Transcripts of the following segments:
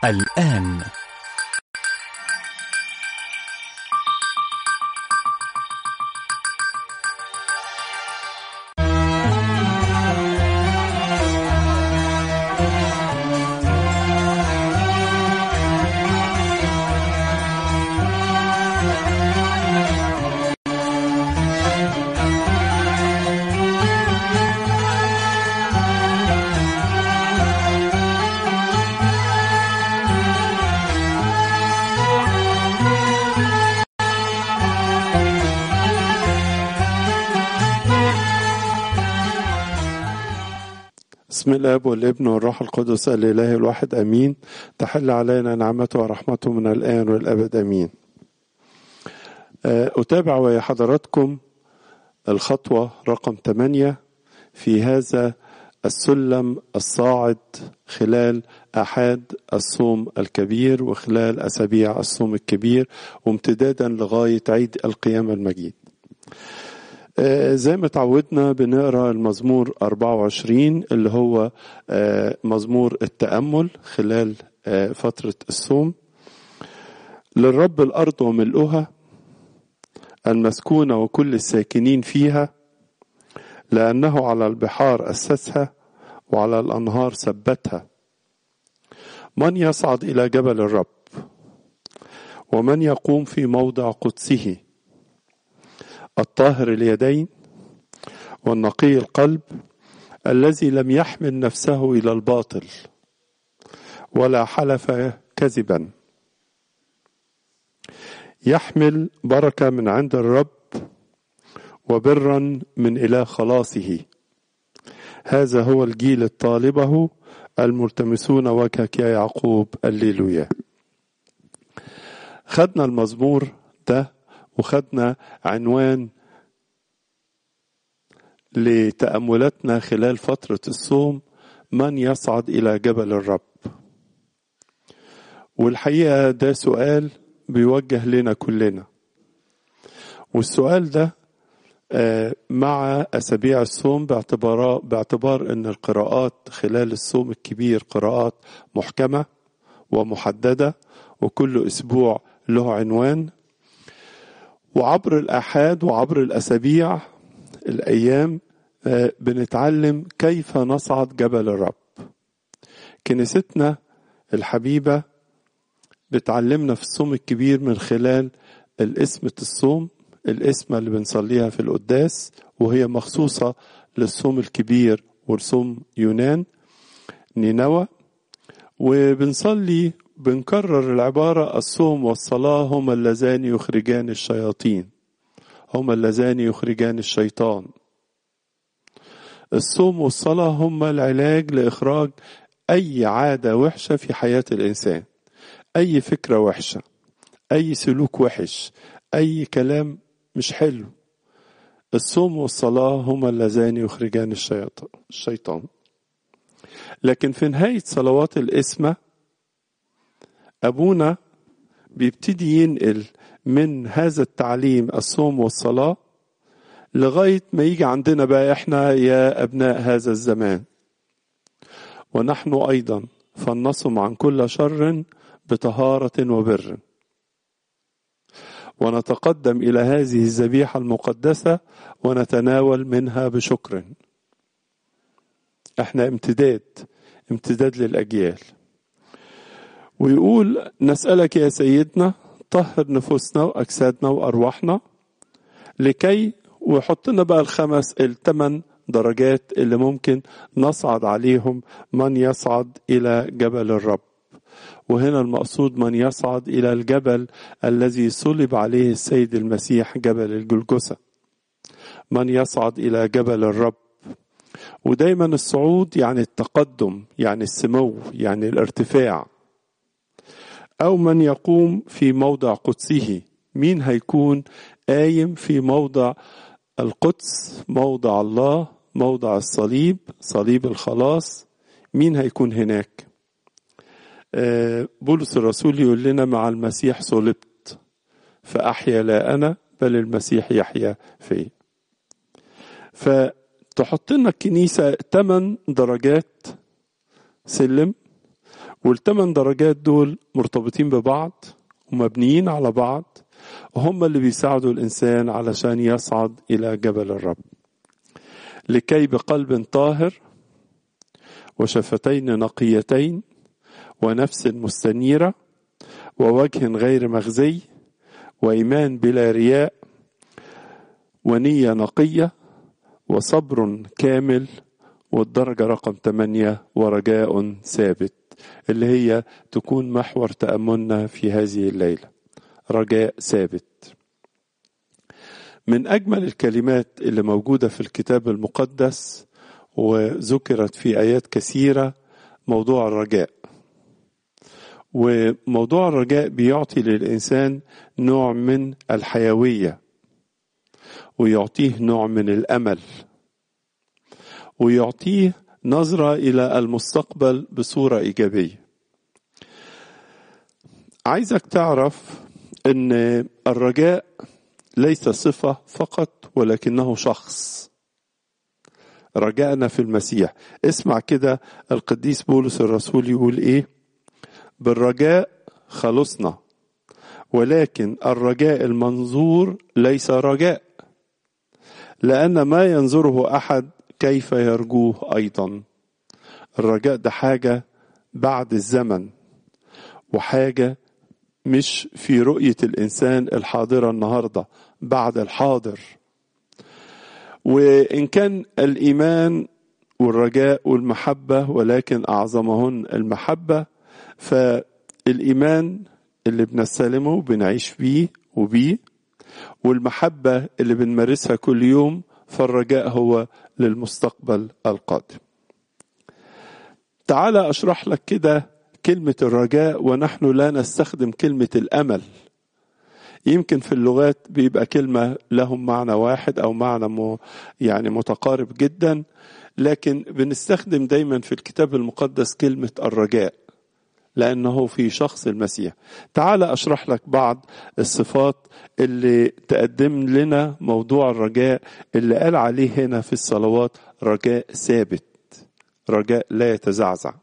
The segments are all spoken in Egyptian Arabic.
الآن بسم الاب والابن والروح القدس الاله الواحد امين تحل علينا نعمته ورحمته من الان والابد امين اتابع ويا حضراتكم الخطوه رقم 8 في هذا السلم الصاعد خلال احاد الصوم الكبير وخلال اسابيع الصوم الكبير وامتدادا لغايه عيد القيامه المجيد زي ما تعودنا بنقرا المزمور 24 اللي هو مزمور التأمل خلال فترة الصوم للرب الأرض وملؤها المسكونة وكل الساكنين فيها لأنه على البحار أسسها وعلى الأنهار ثبتها من يصعد إلى جبل الرب ومن يقوم في موضع قدسه الطاهر اليدين والنقي القلب الذي لم يحمل نفسه الى الباطل ولا حلف كذبا يحمل بركه من عند الرب وبرا من اله خلاصه هذا هو الجيل الطالبه الملتمسون وجهك يا يعقوب الليلويا خدنا المزمور ده وخدنا عنوان لتأملاتنا خلال فترة الصوم من يصعد إلى جبل الرب والحقيقة ده سؤال بيوجه لنا كلنا والسؤال ده مع أسابيع الصوم باعتبار باعتبار أن القراءات خلال الصوم الكبير قراءات محكمة ومحددة وكل أسبوع له عنوان وعبر الآحاد وعبر الأسابيع الأيام بنتعلم كيف نصعد جبل الرب كنيستنا الحبيبة بتعلمنا في الصوم الكبير من خلال الاسمة الصوم الاسمة اللي بنصليها في القداس وهي مخصوصة للصوم الكبير والصوم يونان نينوى وبنصلي بنكرر العبارة الصوم والصلاة هما اللذان يخرجان الشياطين هما اللذان يخرجان الشيطان الصوم والصلاة هما العلاج لإخراج أي عادة وحشة في حياة الإنسان أي فكرة وحشة أي سلوك وحش أي كلام مش حلو الصوم والصلاة هما اللذان يخرجان الشيطان لكن في نهاية صلوات الإسمة أبونا بيبتدي ينقل من هذا التعليم الصوم والصلاة لغاية ما يجي عندنا بقى إحنا يا أبناء هذا الزمان ونحن أيضا فلنصم عن كل شر بطهارة وبر ونتقدم إلى هذه الذبيحة المقدسة ونتناول منها بشكر احنا امتداد امتداد للأجيال ويقول نسألك يا سيدنا طهر نفوسنا وأجسادنا وأرواحنا لكي ويحط لنا بقى الخمس الثمان درجات اللي ممكن نصعد عليهم من يصعد إلى جبل الرب وهنا المقصود من يصعد إلى الجبل الذي صلب عليه السيد المسيح جبل الجلجسة من يصعد إلى جبل الرب ودايما الصعود يعني التقدم يعني السمو يعني الارتفاع أو من يقوم في موضع قدسه مين هيكون قايم في موضع القدس موضع الله موضع الصليب صليب الخلاص مين هيكون هناك بولس الرسول يقول لنا مع المسيح صلبت فأحيا لا أنا بل المسيح يحيا في فتحط لنا الكنيسة ثمان درجات سلم والثمان درجات دول مرتبطين ببعض ومبنيين على بعض وهم اللي بيساعدوا الإنسان علشان يصعد إلى جبل الرب لكي بقلب طاهر وشفتين نقيتين ونفس مستنيرة ووجه غير مخزي وإيمان بلا رياء ونية نقية وصبر كامل والدرجة رقم 8 ورجاء ثابت اللي هي تكون محور تأملنا في هذه الليلة رجاء ثابت من أجمل الكلمات اللي موجودة في الكتاب المقدس وذكرت في آيات كثيرة موضوع الرجاء وموضوع الرجاء بيعطي للإنسان نوع من الحيوية ويعطيه نوع من الأمل ويعطيه نظرة إلى المستقبل بصورة إيجابية عايزك تعرف أن الرجاء ليس صفة فقط ولكنه شخص رجعنا في المسيح اسمع كده القديس بولس الرسول يقول ايه بالرجاء خلصنا ولكن الرجاء المنظور ليس رجاء لأن ما ينظره أحد كيف يرجوه أيضا الرجاء ده حاجة بعد الزمن وحاجة مش في رؤية الإنسان الحاضرة النهاردة بعد الحاضر وإن كان الإيمان والرجاء والمحبة ولكن أعظمهن المحبة فالإيمان اللي بنستلمه بنعيش بيه وبيه والمحبة اللي بنمارسها كل يوم فالرجاء هو للمستقبل القادم تعال أشرح لك كده كلمة الرجاء ونحن لا نستخدم كلمة الأمل يمكن في اللغات بيبقى كلمة لهم معنى واحد أو معنى م... يعني متقارب جدا لكن بنستخدم دايما في الكتاب المقدس كلمة الرجاء لأنه في شخص المسيح تعال أشرح لك بعض الصفات اللي تقدم لنا موضوع الرجاء اللي قال عليه هنا في الصلوات رجاء ثابت رجاء لا يتزعزع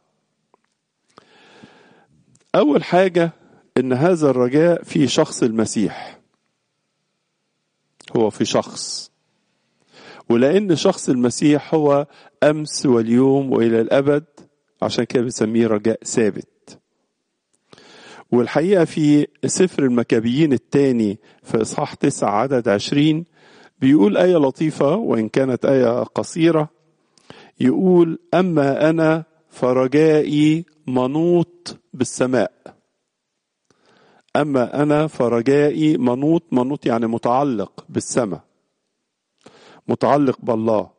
أول حاجة إن هذا الرجاء في شخص المسيح هو في شخص ولأن شخص المسيح هو أمس واليوم وإلى الأبد عشان كده بنسميه رجاء ثابت والحقيقة في سفر المكابيين الثاني في إصحاح تسعة عدد عشرين بيقول آية لطيفة وإن كانت آية قصيرة يقول أما أنا فرجائي منوط بالسماء أما أنا فرجائي منوط منوط يعني متعلق بالسماء متعلق بالله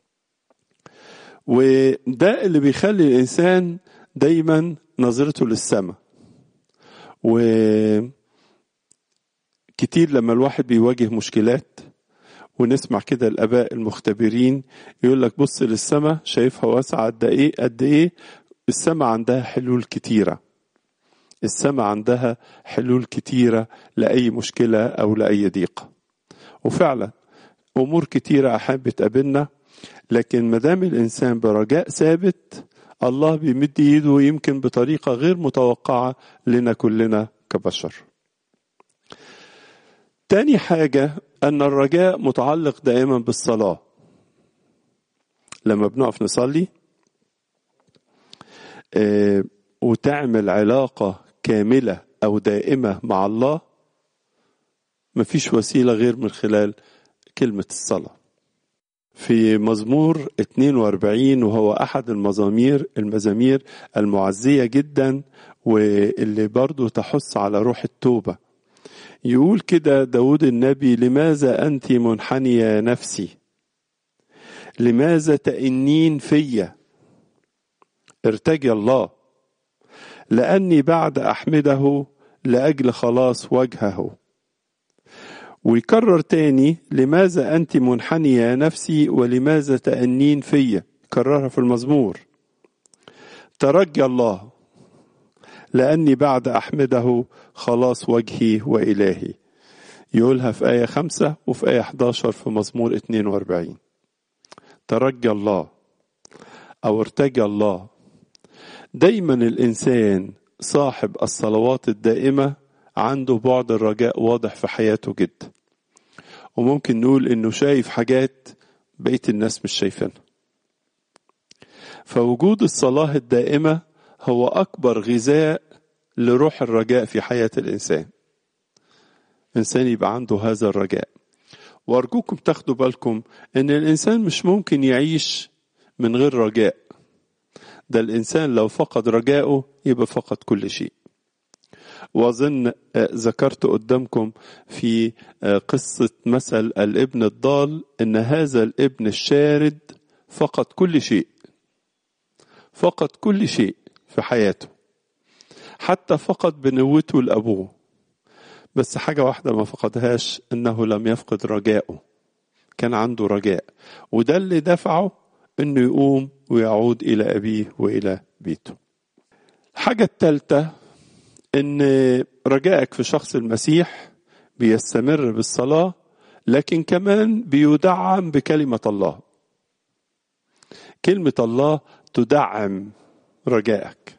وده اللي بيخلي الإنسان دايما نظرته للسماء وكتير لما الواحد بيواجه مشكلات ونسمع كده الآباء المختبرين يقول لك بص للسماء شايفها واسعة قد إيه قد إيه السماء عندها حلول كتيرة السماء عندها حلول كتيرة لأي مشكلة أو لأي ضيقة وفعلا أمور كتيرة أحيانا بتقابلنا لكن ما دام الإنسان برجاء ثابت الله بيمد ايده يمكن بطريقة غير متوقعة لنا كلنا كبشر تاني حاجة أن الرجاء متعلق دائما بالصلاة لما بنقف نصلي اه وتعمل علاقة كاملة أو دائمة مع الله مفيش وسيلة غير من خلال كلمة الصلاة في مزمور 42 وهو أحد المزامير المزامير المعزية جدا واللي برضو تحث على روح التوبة يقول كده داود النبي لماذا أنت منحنية نفسي لماذا تأنين فيا ارتجي الله لأني بعد أحمده لأجل خلاص وجهه ويكرر تاني لماذا أنت منحنية يا نفسي ولماذا تأنين فيا كررها في المزمور ترجى الله لأني بعد أحمده خلاص وجهي وإلهي يقولها في آية خمسة وفي آية 11 في مزمور 42 ترجى الله أو ارتجى الله دايما الإنسان صاحب الصلوات الدائمة عنده بعد الرجاء واضح في حياته جدا وممكن نقول إنه شايف حاجات بقية الناس مش شايفينها فوجود الصلاة الدائمة هو أكبر غذاء لروح الرجاء في حياة الإنسان إنسان يبقى عنده هذا الرجاء وأرجوكم تاخدوا بالكم إن الإنسان مش ممكن يعيش من غير رجاء ده الإنسان لو فقد رجاءه يبقى فقد كل شيء وأظن ذكرت قدامكم في قصة مثل الابن الضال إن هذا الابن الشارد فقد كل شيء فقد كل شيء في حياته حتى فقد بنوته لأبوه بس حاجة واحدة ما فقدهاش إنه لم يفقد رجاءه كان عنده رجاء وده اللي دفعه إنه يقوم ويعود إلى أبيه وإلى بيته الحاجة الثالثة إن رجائك في شخص المسيح بيستمر بالصلاة لكن كمان بيدعم بكلمة الله كلمة الله تدعم رجائك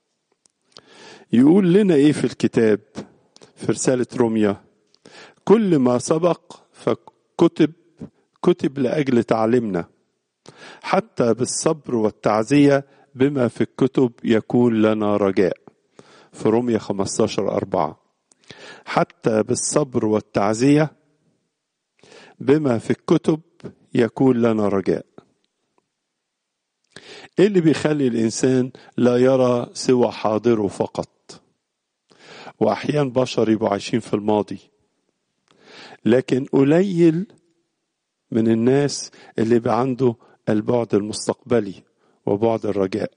يقول لنا ايه في الكتاب في رسالة روميا كل ما سبق فكتب كتب لأجل تعليمنا حتى بالصبر والتعزية بما في الكتب يكون لنا رجاء في روميا 15 أربعة حتى بالصبر والتعزية بما في الكتب يكون لنا رجاء ايه اللي بيخلي الانسان لا يرى سوى حاضره فقط واحيانا بشر يبقوا عايشين في الماضي لكن قليل من الناس اللي يبقى عنده البعد المستقبلي وبعد الرجاء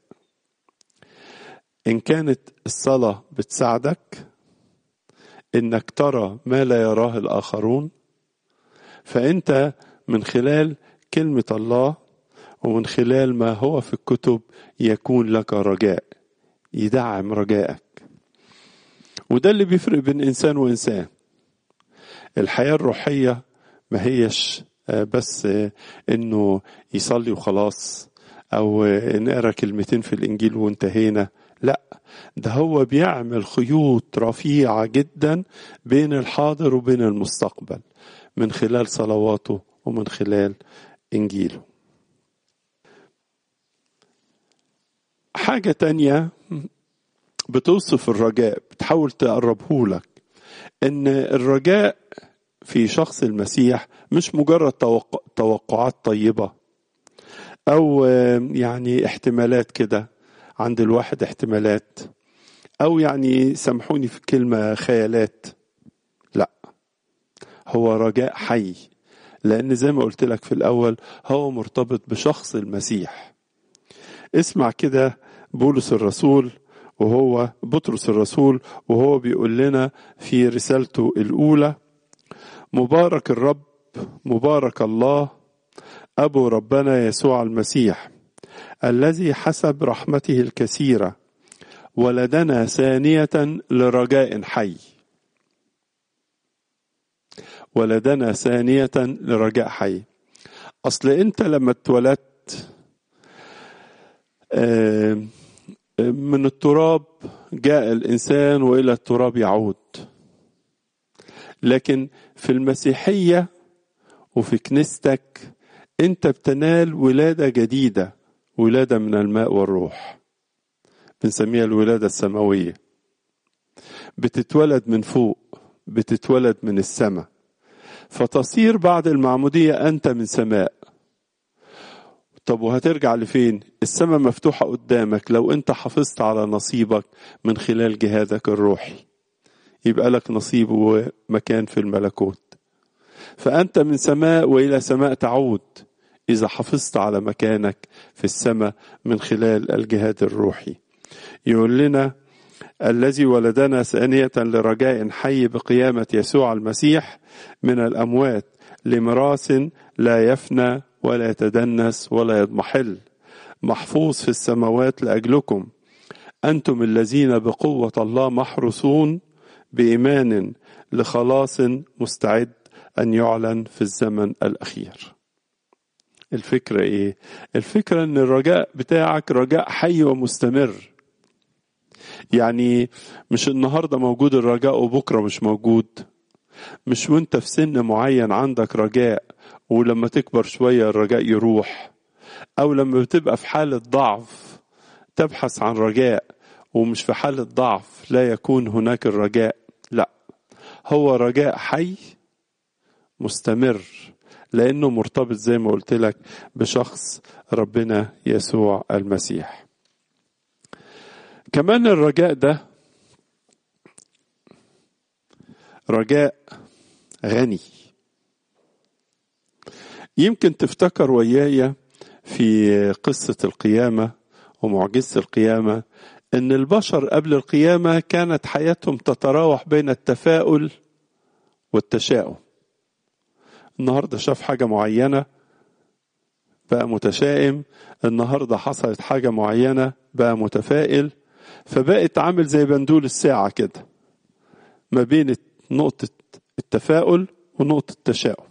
ان كانت الصلاه بتساعدك انك ترى ما لا يراه الاخرون فانت من خلال كلمه الله ومن خلال ما هو في الكتب يكون لك رجاء يدعم رجائك وده اللي بيفرق بين انسان وانسان الحياه الروحيه ما هيش بس انه يصلي وخلاص او نقرا كلمتين في الانجيل وانتهينا لا ده هو بيعمل خيوط رفيعه جدا بين الحاضر وبين المستقبل من خلال صلواته ومن خلال انجيله حاجة تانية بتوصف الرجاء بتحاول تقربه لك ان الرجاء في شخص المسيح مش مجرد توقعات طيبة او يعني احتمالات كده عند الواحد احتمالات او يعني سامحوني في كلمة خيالات لا هو رجاء حي لان زي ما قلت لك في الاول هو مرتبط بشخص المسيح اسمع كده بولس الرسول وهو بطرس الرسول وهو بيقول لنا في رسالته الأولى مبارك الرب مبارك الله أبو ربنا يسوع المسيح الذي حسب رحمته الكثيرة ولدنا ثانية لرجاء حي ولدنا ثانية لرجاء حي أصل أنت لما اتولدت من التراب جاء الانسان والى التراب يعود لكن في المسيحيه وفي كنيستك انت بتنال ولاده جديده ولاده من الماء والروح بنسميها الولاده السماويه بتتولد من فوق بتتولد من السماء فتصير بعد المعموديه انت من سماء طب وهترجع لفين السماء مفتوحة قدامك لو انت حافظت على نصيبك من خلال جهادك الروحي يبقى لك نصيب ومكان في الملكوت فأنت من سماء وإلى سماء تعود إذا حافظت على مكانك في السماء من خلال الجهاد الروحي يقول لنا الذي ولدنا ثانية لرجاء حي بقيامة يسوع المسيح من الأموات لميراث لا يفنى ولا يتدنس ولا يضمحل محفوظ في السماوات لاجلكم انتم الذين بقوه الله محروسون بايمان لخلاص مستعد ان يعلن في الزمن الاخير الفكره ايه الفكره ان الرجاء بتاعك رجاء حي ومستمر يعني مش النهارده موجود الرجاء وبكره مش موجود مش وانت في سن معين عندك رجاء ولما تكبر شويه الرجاء يروح او لما بتبقى في حاله ضعف تبحث عن رجاء ومش في حاله ضعف لا يكون هناك الرجاء لا هو رجاء حي مستمر لانه مرتبط زي ما قلت لك بشخص ربنا يسوع المسيح كمان الرجاء ده رجاء غني يمكن تفتكر وياي في قصة القيامة ومعجزة القيامة إن البشر قبل القيامة كانت حياتهم تتراوح بين التفاؤل والتشاؤم النهارده شاف حاجة معينة بقى متشائم النهارده حصلت حاجة معينة بقى متفائل فبقت عامل زي بندول الساعة كده ما بين نقطة التفاؤل ونقطة التشاؤم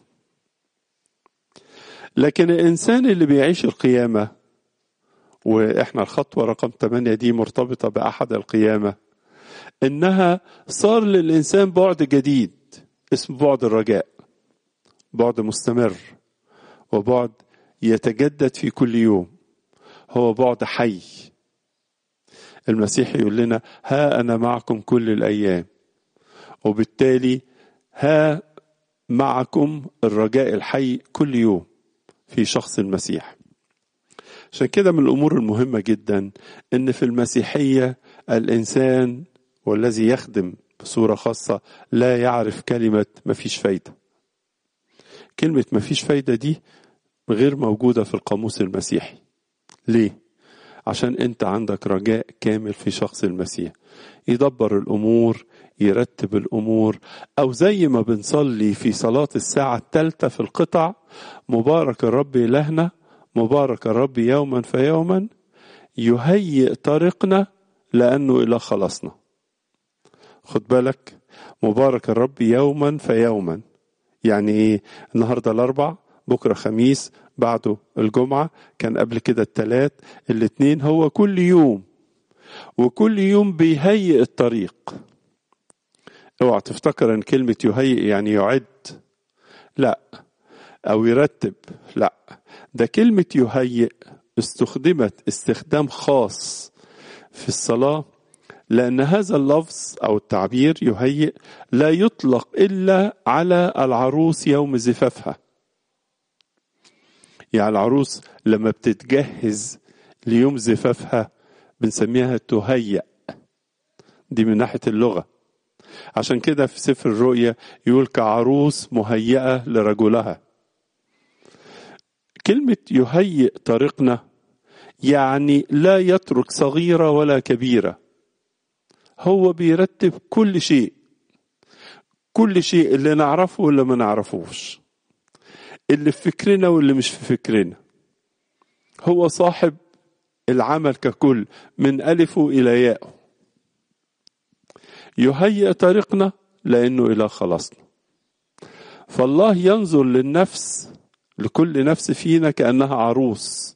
لكن الإنسان اللي بيعيش القيامة وإحنا الخطوة رقم 8 دي مرتبطة بأحد القيامة إنها صار للإنسان بعد جديد اسمه بعد الرجاء بعد مستمر وبعد يتجدد في كل يوم هو بعد حي المسيح يقول لنا ها أنا معكم كل الأيام وبالتالي ها معكم الرجاء الحي كل يوم في شخص المسيح عشان كده من الأمور المهمة جدا إن في المسيحية الإنسان والذي يخدم بصورة خاصة لا يعرف كلمة مفيش فايدة كلمة مفيش فايدة دي غير موجودة في القاموس المسيحي ليه؟ عشان انت عندك رجاء كامل في شخص المسيح يدبر الامور يرتب الامور او زي ما بنصلي في صلاه الساعه الثالثه في القطع مبارك الرب الهنا مبارك الرب يوما فيوما يهيئ طريقنا لانه الى خلصنا خد بالك مبارك الرب يوما فيوما يعني ايه النهارده الاربع بكره خميس بعده الجمعه كان قبل كده الثلاث الاثنين هو كل يوم وكل يوم بيهيئ الطريق اوعى تفتكر ان كلمه يهيئ يعني يعد لا او يرتب لا ده كلمه يهيئ استخدمت استخدام خاص في الصلاه لأن هذا اللفظ أو التعبير يهيئ لا يطلق إلا على العروس يوم زفافها يعني العروس لما بتتجهز ليوم زفافها بنسميها تهيأ دي من ناحية اللغة عشان كده في سفر الرؤيا يقول كعروس مهيئة لرجلها كلمة يهيئ طريقنا يعني لا يترك صغيرة ولا كبيرة هو بيرتب كل شيء كل شيء اللي نعرفه واللي ما نعرفوش اللي في فكرنا واللي مش في فكرنا هو صاحب العمل ككل من ألفه إلى ياءه يهيئ طريقنا لأنه إلى خلصنا فالله ينظر للنفس لكل نفس فينا كأنها عروس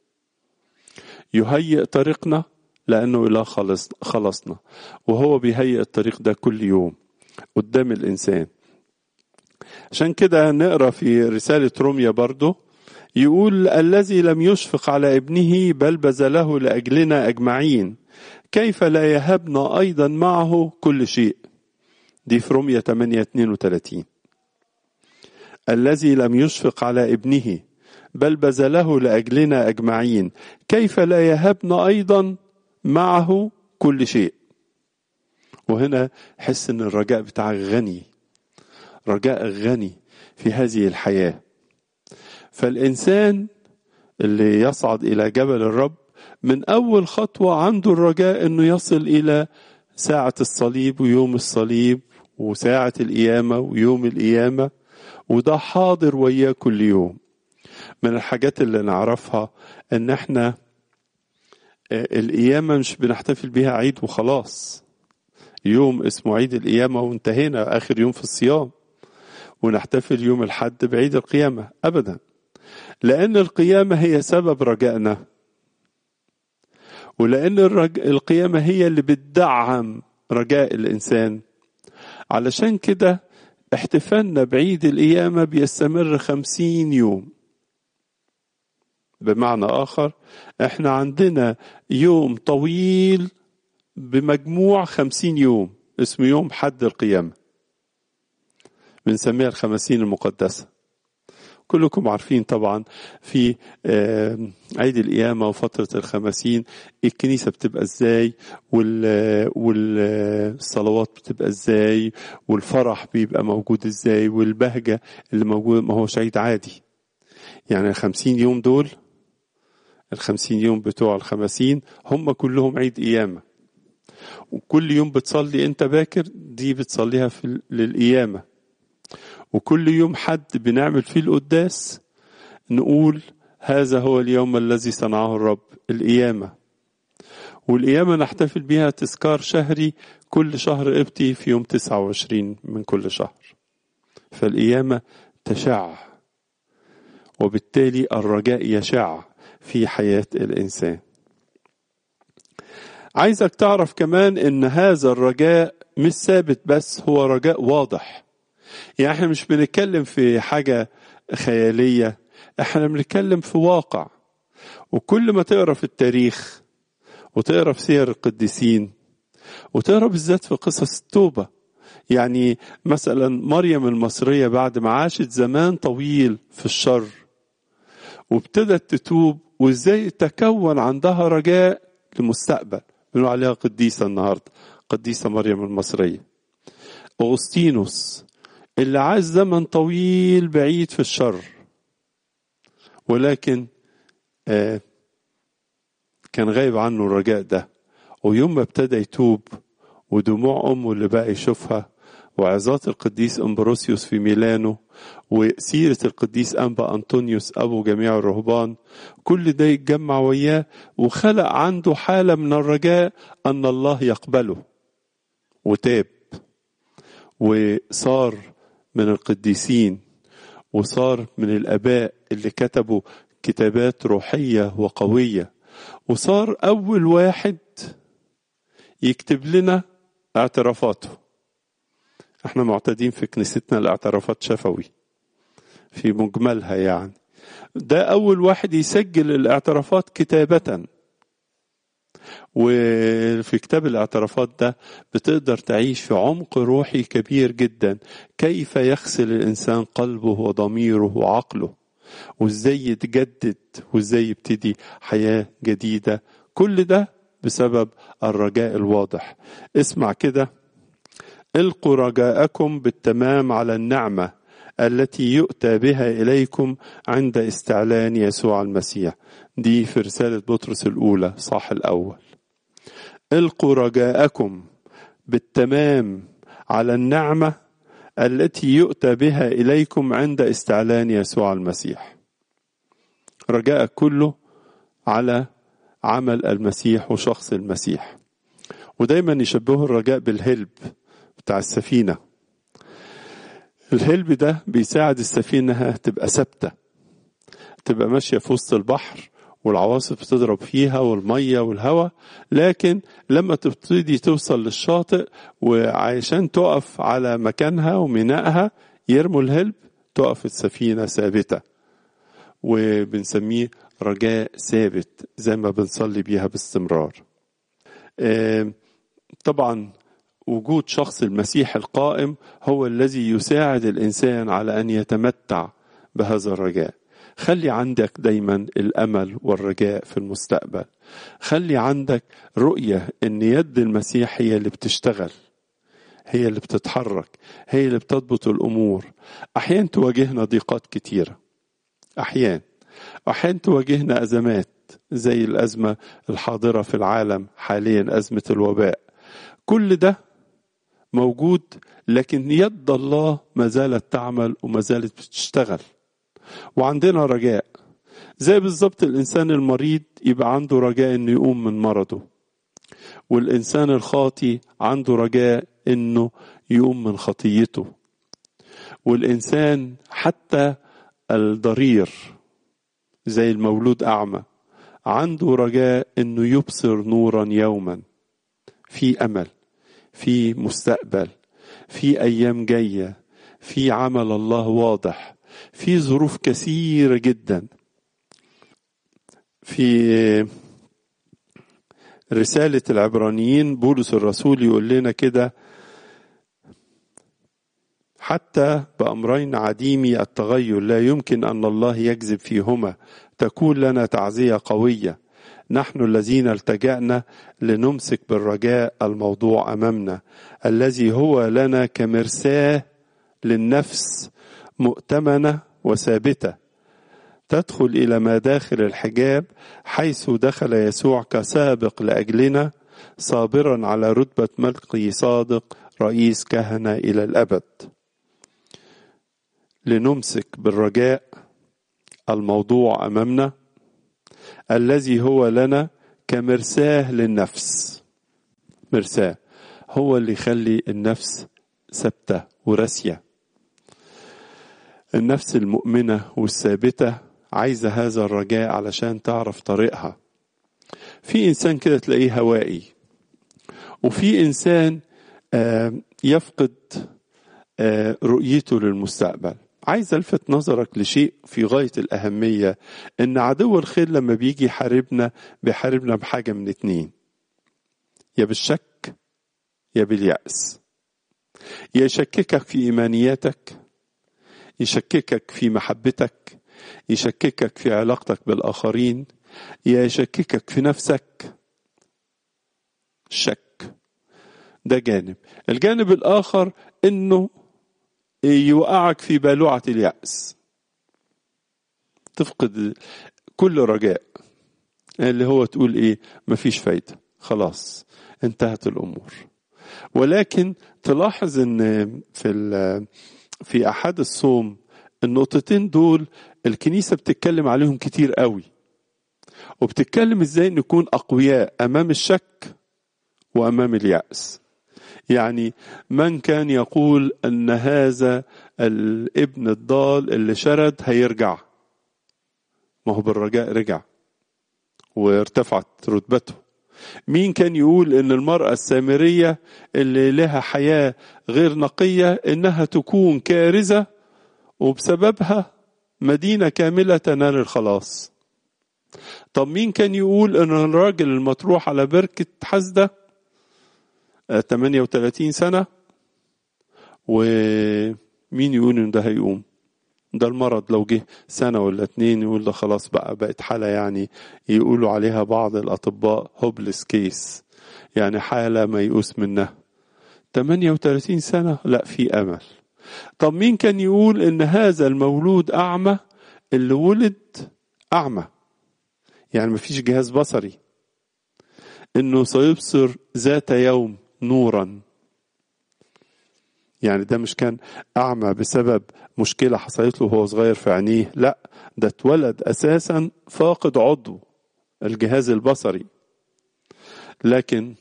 يهيئ طريقنا لأنه إله خلص خلصنا وهو بيهيئ الطريق ده كل يوم قدام الإنسان عشان كده نقرا في رسالة روميا برضه يقول الذي لم يشفق على ابنه بل بذله لأجلنا أجمعين كيف لا يهبنا أيضا معه كل شيء دي في روميا 8 32 الذي لم يشفق على ابنه بل بذله لأجلنا أجمعين كيف لا يهبنا أيضا معه كل شيء وهنا حس ان الرجاء بتاعك غني رجاء غني في هذه الحياه فالانسان اللي يصعد الى جبل الرب من اول خطوه عنده الرجاء انه يصل الى ساعه الصليب ويوم الصليب وساعه القيامه ويوم القيامه وده حاضر وياه كل يوم من الحاجات اللي نعرفها ان احنا القيامة مش بنحتفل بيها عيد وخلاص يوم اسمه عيد القيامة وانتهينا آخر يوم في الصيام ونحتفل يوم الحد بعيد القيامة أبدا لأن القيامة هي سبب رجائنا ولأن الرج... القيامة هي اللي بتدعم رجاء الإنسان علشان كده احتفالنا بعيد القيامة بيستمر خمسين يوم بمعنى آخر احنا عندنا يوم طويل بمجموع خمسين يوم اسمه يوم حد القيامة بنسميها الخمسين المقدسة كلكم عارفين طبعا في عيد القيامة وفترة الخمسين الكنيسة بتبقى ازاي والصلوات بتبقى ازاي والفرح بيبقى موجود ازاي والبهجة اللي موجود ما هوش عيد عادي يعني الخمسين يوم دول الخمسين يوم بتوع الخمسين هم كلهم عيد قيامة وكل يوم بتصلي انت باكر دي بتصليها في للقيامة وكل يوم حد بنعمل فيه القداس نقول هذا هو اليوم الذي صنعه الرب القيامة والقيامة نحتفل بها تذكار شهري كل شهر قبطي في يوم 29 من كل شهر فالقيامة تشع وبالتالي الرجاء يشع في حياة الإنسان عايزك تعرف كمان ان هذا الرجاء مش ثابت بس هو رجاء واضح يعني احنا مش بنتكلم في حاجة خيالية احنا بنتكلم في واقع وكل ما تقرا في التاريخ وتقرا في سير القديسين وتقرا بالذات في قصص التوبة يعني مثلا مريم المصرية بعد ما عاشت زمان طويل في الشر وابتدت تتوب وازاي تكون عندها رجاء لمستقبل بنقول عليها قديسة النهاردة قديسة مريم المصرية أغسطينوس اللي عاش زمن طويل بعيد في الشر ولكن آه كان غايب عنه الرجاء ده ويوم ما ابتدى يتوب ودموع أمه اللي بقى يشوفها وعظات القديس أمبروسيوس في ميلانو وسيرة القديس أنبا أنطونيوس أبو جميع الرهبان كل ده يتجمع وياه وخلق عنده حالة من الرجاء أن الله يقبله وتاب وصار من القديسين وصار من الآباء اللي كتبوا كتابات روحية وقوية وصار أول واحد يكتب لنا اعترافاته احنا معتادين في كنيستنا الاعترافات شفوي في مجملها يعني ده أول واحد يسجل الاعترافات كتابة وفي كتاب الاعترافات ده بتقدر تعيش في عمق روحي كبير جدا كيف يغسل الإنسان قلبه وضميره وعقله وازاي يتجدد وازاي يبتدي حياة جديدة كل ده بسبب الرجاء الواضح اسمع كده القوا رجاءكم بالتمام على النعمه التي يؤتى بها اليكم عند استعلان يسوع المسيح دي في رساله بطرس الاولى صح الاول القوا رجاءكم بالتمام على النعمه التي يؤتى بها اليكم عند استعلان يسوع المسيح رجاءك كله على عمل المسيح وشخص المسيح ودايما يشبهوا الرجاء بالهلب بتاع السفينة الهلب ده بيساعد السفينة انها تبقى ثابتة تبقى ماشية في وسط البحر والعواصف بتضرب فيها والمية والهواء لكن لما تبتدي توصل للشاطئ وعشان تقف على مكانها ومينائها يرموا الهلب تقف السفينة ثابتة وبنسميه رجاء ثابت زي ما بنصلي بيها باستمرار طبعا وجود شخص المسيح القائم هو الذي يساعد الانسان على ان يتمتع بهذا الرجاء خلي عندك دايما الامل والرجاء في المستقبل خلي عندك رؤيه ان يد المسيح هي اللي بتشتغل هي اللي بتتحرك هي اللي بتضبط الامور احيانا تواجهنا ضيقات كتيره احيانا احيانا تواجهنا ازمات زي الازمه الحاضره في العالم حاليا ازمه الوباء كل ده موجود لكن يد الله ما زالت تعمل وما زالت بتشتغل وعندنا رجاء زي بالظبط الانسان المريض يبقى عنده رجاء انه يقوم من مرضه والانسان الخاطي عنده رجاء انه يقوم من خطيته والانسان حتى الضرير زي المولود اعمى عنده رجاء انه يبصر نورا يوما في امل في مستقبل في ايام جايه في عمل الله واضح في ظروف كثيره جدا في رساله العبرانيين بولس الرسول يقول لنا كده حتى بأمرين عديمي التغير لا يمكن أن الله يكذب فيهما تكون لنا تعزية قوية نحن الذين التجأنا لنمسك بالرجاء الموضوع أمامنا الذي هو لنا كمرساة للنفس مؤتمنة وثابتة تدخل إلى ما داخل الحجاب حيث دخل يسوع كسابق لأجلنا صابرا على رتبة ملقي صادق رئيس كهنة إلى الأبد لنمسك بالرجاء الموضوع امامنا الذي هو لنا كمرساه للنفس مرساه هو اللي يخلي النفس ثابته وراسيه النفس المؤمنه والثابته عايزه هذا الرجاء علشان تعرف طريقها في انسان كده تلاقيه هوائي وفي انسان يفقد رؤيته للمستقبل عايز الفت نظرك لشيء في غايه الاهميه ان عدو الخير لما بيجي يحاربنا بيحاربنا بحاجه من اتنين يا بالشك يا بالياس يا يشككك في ايمانياتك يشككك في محبتك يشككك في علاقتك بالاخرين يا يشككك في نفسك شك ده جانب الجانب الاخر انه يوقعك في بالوعة اليأس تفقد كل رجاء اللي هو تقول ايه مفيش فايدة خلاص انتهت الامور ولكن تلاحظ ان في في احد الصوم النقطتين دول الكنيسة بتتكلم عليهم كتير قوي وبتتكلم ازاي نكون اقوياء امام الشك وامام اليأس يعني من كان يقول ان هذا الابن الضال اللي شرد هيرجع ما هو بالرجاء رجع وارتفعت رتبته مين كان يقول ان المرأة السامرية اللي لها حياة غير نقية انها تكون كارثة وبسببها مدينة كاملة تنال الخلاص طب مين كان يقول ان الراجل المطروح على بركة حسده 38 سنة ومين يقول ان ده هيقوم ده المرض لو جه سنة ولا اتنين يقول ده خلاص بقى بقت حالة يعني يقولوا عليها بعض الأطباء هوبلس كيس يعني حالة ميؤوس منها 38 سنة لا في أمل طب مين كان يقول ان هذا المولود أعمى اللي ولد أعمى يعني مفيش جهاز بصري انه سيبصر ذات يوم نورا يعني ده مش كان أعمى بسبب مشكلة حصلت له وهو صغير في عينيه لا ده اتولد أساسا فاقد عضو الجهاز البصري لكن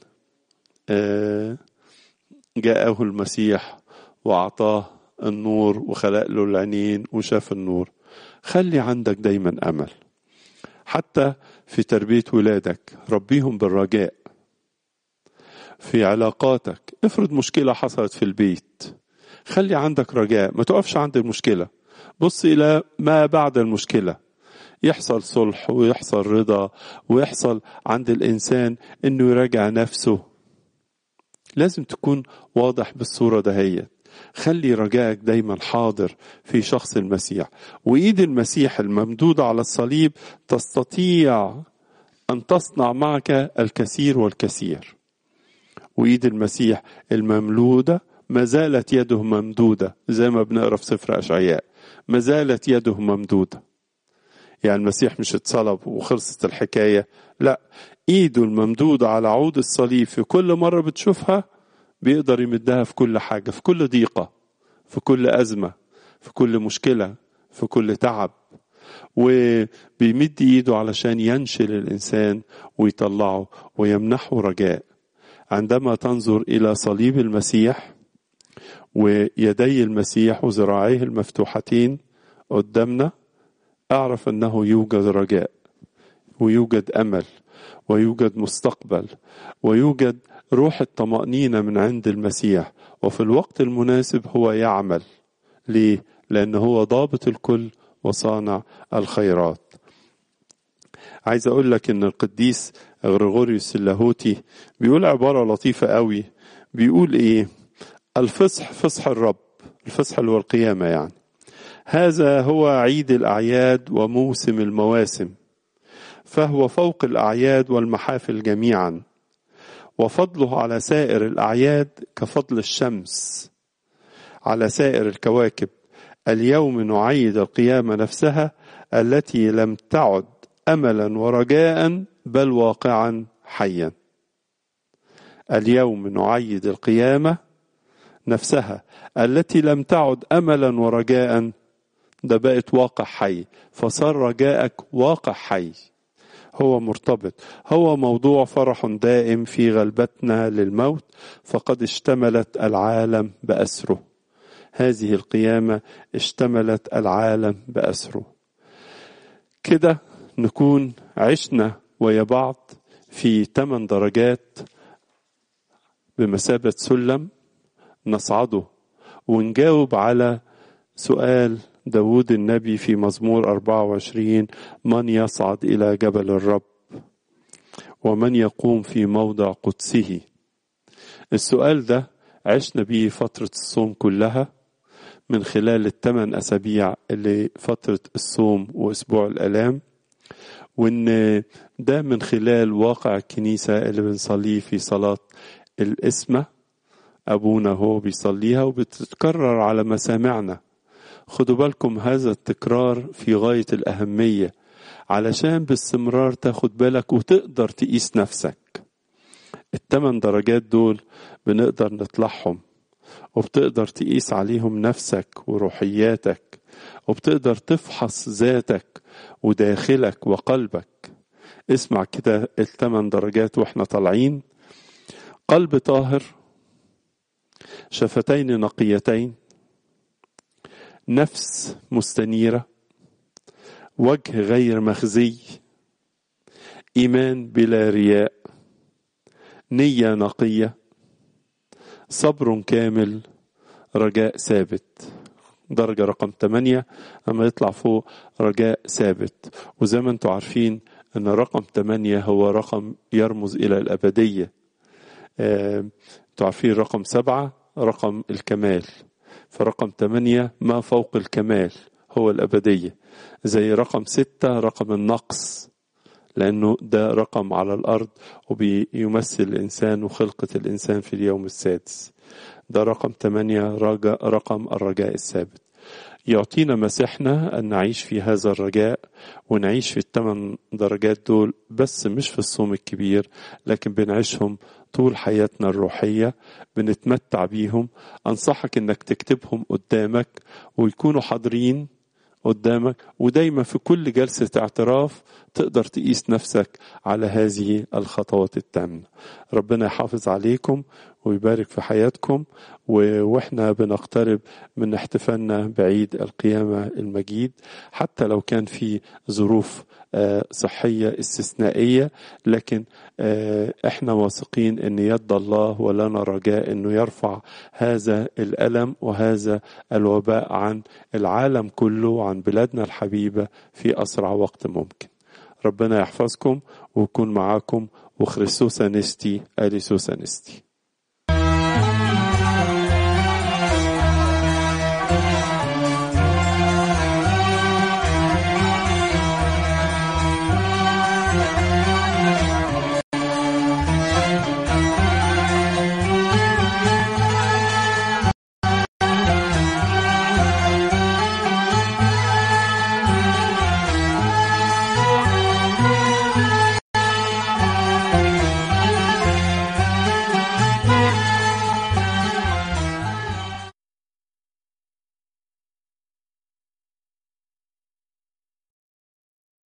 جاءه المسيح وأعطاه النور وخلق له العينين وشاف النور خلي عندك دايما أمل حتى في تربية ولادك ربيهم بالرجاء في علاقاتك افرض مشكلة حصلت في البيت خلي عندك رجاء ما تقفش عند المشكلة بص إلى ما بعد المشكلة يحصل صلح ويحصل رضا ويحصل عند الإنسان إنه يراجع نفسه لازم تكون واضح بالصورة دهيت خلي رجائك دايما حاضر في شخص المسيح وإيد المسيح الممدودة على الصليب تستطيع أن تصنع معك الكثير والكثير وإيد المسيح المملودة ما زالت يده ممدودة زي ما بنقرا في سفر أشعياء ما زالت يده ممدودة يعني المسيح مش اتصلب وخلصت الحكاية لا إيده الممدودة على عود الصليب في كل مرة بتشوفها بيقدر يمدها في كل حاجة في كل ضيقة في كل أزمة في كل مشكلة في كل تعب وبيمد ايده علشان ينشل الانسان ويطلعه ويمنحه رجاء عندما تنظر الى صليب المسيح ويدي المسيح وذراعيه المفتوحتين قدامنا اعرف انه يوجد رجاء ويوجد امل ويوجد مستقبل ويوجد روح الطمانينه من عند المسيح وفي الوقت المناسب هو يعمل ليه لان هو ضابط الكل وصانع الخيرات عايز اقول لك ان القديس غريغوريوس اللاهوتي بيقول عباره لطيفه قوي بيقول ايه الفصح فصح الرب الفصح اللي هو القيامه يعني هذا هو عيد الاعياد وموسم المواسم فهو فوق الاعياد والمحافل جميعا وفضله على سائر الاعياد كفضل الشمس على سائر الكواكب اليوم نعيد القيامه نفسها التي لم تعد املا ورجاء بل واقعا حيا اليوم نعيد القيامه نفسها التي لم تعد املا ورجاء ده بقت واقع حي فصار رجائك واقع حي هو مرتبط هو موضوع فرح دائم في غلبتنا للموت فقد اشتملت العالم باسره هذه القيامه اشتملت العالم باسره كده نكون عشنا ويا بعض في ثمان درجات بمثابة سلم نصعده ونجاوب على سؤال داود النبي في مزمور 24 من يصعد إلى جبل الرب ومن يقوم في موضع قدسه السؤال ده عشنا بيه فترة الصوم كلها من خلال الثمان أسابيع اللي فترة الصوم وأسبوع الآلام وإن ده من خلال واقع الكنيسة اللي بنصليه في صلاة الإسمة أبونا هو بيصليها وبتتكرر على مسامعنا خدوا بالكم هذا التكرار في غاية الأهمية علشان باستمرار تاخد بالك وتقدر تقيس نفسك الثمان درجات دول بنقدر نطلعهم وبتقدر تقيس عليهم نفسك وروحياتك وبتقدر تفحص ذاتك وداخلك وقلبك اسمع كده الثمان درجات واحنا طالعين قلب طاهر شفتين نقيتين نفس مستنيرة وجه غير مخزي إيمان بلا رياء نية نقية صبر كامل رجاء ثابت درجة رقم 8 أما يطلع فوق رجاء ثابت وزي ما انتم عارفين أن رقم 8 هو رقم يرمز إلى الأبدية انتوا عارفين رقم سبعة رقم الكمال فرقم ثمانية ما فوق الكمال هو الأبدية زي رقم ستة رقم النقص لأنه ده رقم على الأرض وبيمثل الإنسان وخلقة الإنسان في اليوم السادس ده رقم ثمانية رقم الرجاء الثابت يعطينا مسيحنا أن نعيش في هذا الرجاء ونعيش في الثمان درجات دول بس مش في الصوم الكبير لكن بنعيشهم طول حياتنا الروحية بنتمتع بيهم أنصحك أنك تكتبهم قدامك ويكونوا حاضرين قدامك ودايما في كل جلسة اعتراف تقدر تقيس نفسك على هذه الخطوات التامة ربنا يحافظ عليكم ويبارك في حياتكم واحنا بنقترب من احتفالنا بعيد القيامة المجيد حتى لو كان في ظروف صحية استثنائية لكن احنا واثقين ان يد الله ولنا رجاء انه يرفع هذا الالم وهذا الوباء عن العالم كله وعن بلادنا الحبيبة في اسرع وقت ممكن ربنا يحفظكم ويكون معاكم وخريستوس نستي اليسوس نستي